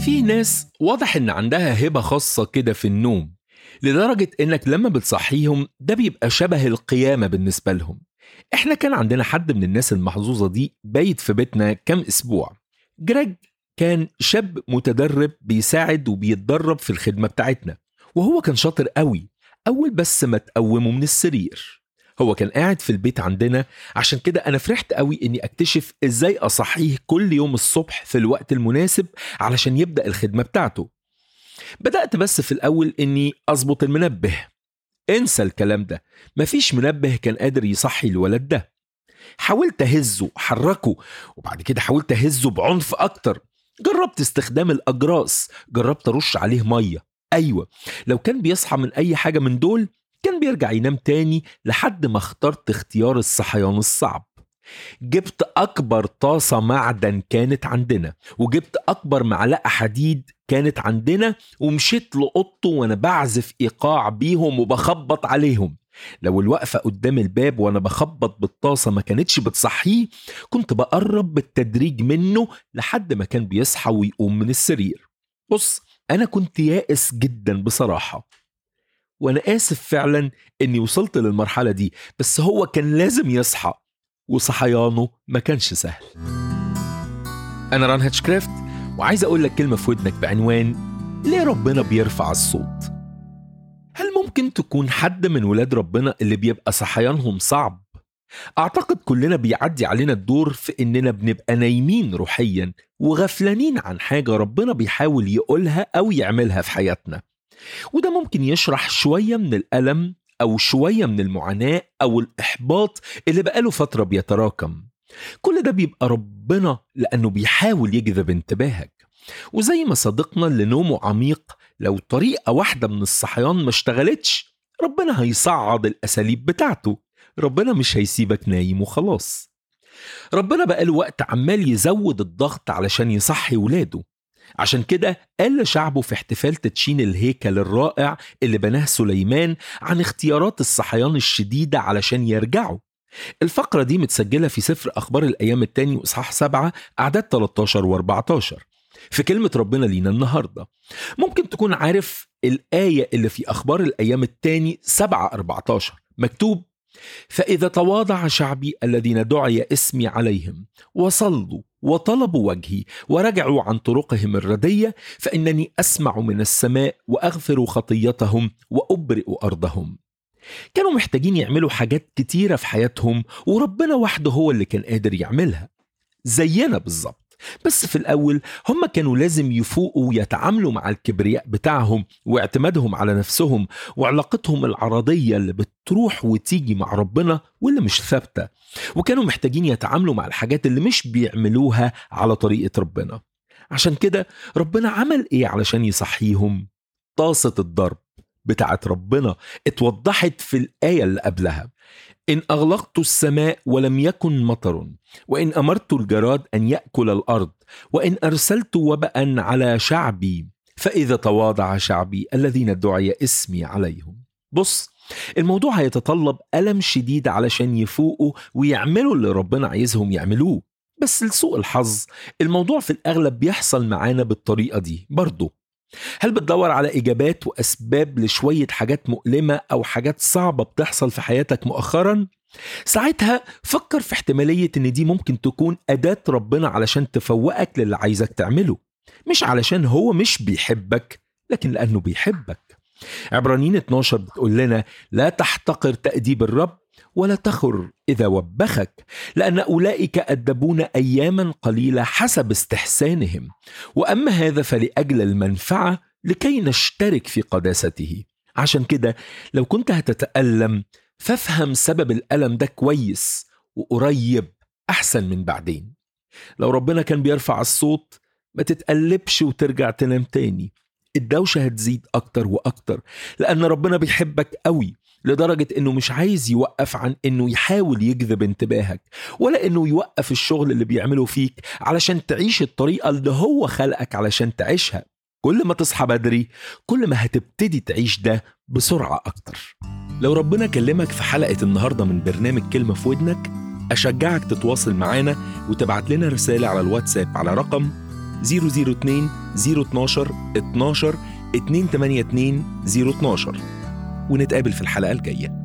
في ناس واضح ان عندها هبة خاصة كده في النوم لدرجة انك لما بتصحيهم ده بيبقى شبه القيامة بالنسبة لهم احنا كان عندنا حد من الناس المحظوظة دي بايت في بيتنا كام اسبوع جريج كان شاب متدرب بيساعد وبيتدرب في الخدمة بتاعتنا وهو كان شاطر قوي أول بس ما تقومه من السرير هو كان قاعد في البيت عندنا عشان كده أنا فرحت قوي إني أكتشف إزاي أصحيه كل يوم الصبح في الوقت المناسب علشان يبدأ الخدمة بتاعته بدأت بس في الأول إني أظبط المنبه انسى الكلام ده مفيش منبه كان قادر يصحي الولد ده حاولت أهزه حركه وبعد كده حاولت أهزه بعنف أكتر جربت استخدام الأجراس جربت أرش عليه مية أيوة لو كان بيصحى من أي حاجة من دول كان بيرجع ينام تاني لحد ما اخترت اختيار الصحيان الصعب جبت أكبر طاسة معدن كانت عندنا وجبت أكبر معلقة حديد كانت عندنا ومشيت لأوضته وأنا بعزف إيقاع بيهم وبخبط عليهم لو الوقفة قدام الباب وأنا بخبط بالطاسة ما كانتش بتصحيه كنت بقرب بالتدريج منه لحد ما كان بيصحى ويقوم من السرير بص أنا كنت يائس جدا بصراحة وأنا آسف فعلا إني وصلت للمرحلة دي بس هو كان لازم يصحى وصحيانه ما كانش سهل أنا ران هاتشكرافت وعايز أقول لك كلمة في ودنك بعنوان ليه ربنا بيرفع الصوت هل ممكن تكون حد من ولاد ربنا اللي بيبقى صحيانهم صعب أعتقد كلنا بيعدي علينا الدور في إننا بنبقى نايمين روحيا وغفلانين عن حاجة ربنا بيحاول يقولها أو يعملها في حياتنا وده ممكن يشرح شوية من الألم أو شوية من المعاناة أو الإحباط اللي بقاله فترة بيتراكم كل ده بيبقى ربنا لأنه بيحاول يجذب انتباهك وزي ما صديقنا اللي نومه عميق لو طريقة واحدة من الصحيان ما اشتغلتش ربنا هيصعد الأساليب بتاعته ربنا مش هيسيبك نايم وخلاص ربنا بقاله وقت عمال يزود الضغط علشان يصحي ولاده عشان كده قال لشعبه في احتفال تدشين الهيكل الرائع اللي بناه سليمان عن اختيارات الصحيان الشديدة علشان يرجعوا الفقرة دي متسجلة في سفر أخبار الأيام التاني وإصحاح سبعة أعداد 13 و14 في كلمة ربنا لينا النهاردة ممكن تكون عارف الآية اللي في أخبار الأيام التاني 7 14 مكتوب فإذا تواضع شعبي الذين دعي اسمي عليهم وصلوا وطلبوا وجهي ورجعوا عن طرقهم الردية فإنني أسمع من السماء وأغفر خطيتهم وأبرئ أرضهم كانوا محتاجين يعملوا حاجات كتيرة في حياتهم وربنا وحده هو اللي كان قادر يعملها زينا بالظبط بس في الأول هم كانوا لازم يفوقوا ويتعاملوا مع الكبرياء بتاعهم واعتمادهم على نفسهم وعلاقتهم العرضية اللي بتروح وتيجي مع ربنا واللي مش ثابتة وكانوا محتاجين يتعاملوا مع الحاجات اللي مش بيعملوها على طريقة ربنا عشان كده ربنا عمل ايه علشان يصحيهم طاسة الضرب بتاعت ربنا اتوضحت في الآية اللي قبلها إن أغلقت السماء ولم يكن مطر وإن أمرت الجراد أن يأكل الأرض وإن أرسلت وبأ على شعبي فإذا تواضع شعبي الذين دعي اسمي عليهم بص الموضوع هيتطلب ألم شديد علشان يفوقوا ويعملوا اللي ربنا عايزهم يعملوه بس لسوء الحظ الموضوع في الأغلب بيحصل معانا بالطريقة دي برضه هل بتدور على إجابات وأسباب لشوية حاجات مؤلمة أو حاجات صعبة بتحصل في حياتك مؤخرا؟ ساعتها فكر في احتمالية إن دي ممكن تكون أداة ربنا علشان تفوقك للي عايزك تعمله مش علشان هو مش بيحبك لكن لأنه بيحبك عبرانيين 12 بتقول لنا لا تحتقر تأديب الرب ولا تخر إذا وبخك لأن أولئك أدبون أياما قليلة حسب استحسانهم وأما هذا فلأجل المنفعة لكي نشترك في قداسته عشان كده لو كنت هتتألم فافهم سبب الألم ده كويس وقريب أحسن من بعدين لو ربنا كان بيرفع الصوت ما تتقلبش وترجع تنام تاني الدوشة هتزيد أكتر وأكتر لأن ربنا بيحبك قوي لدرجة إنه مش عايز يوقف عن إنه يحاول يجذب انتباهك ولا إنه يوقف الشغل اللي بيعمله فيك علشان تعيش الطريقة اللي هو خلقك علشان تعيشها كل ما تصحى بدري كل ما هتبتدي تعيش ده بسرعة أكتر لو ربنا كلمك في حلقة النهاردة من برنامج كلمة في ودنك أشجعك تتواصل معانا وتبعت لنا رسالة على الواتساب على رقم 002 012 12 282 012 ونتقابل في الحلقة الجاية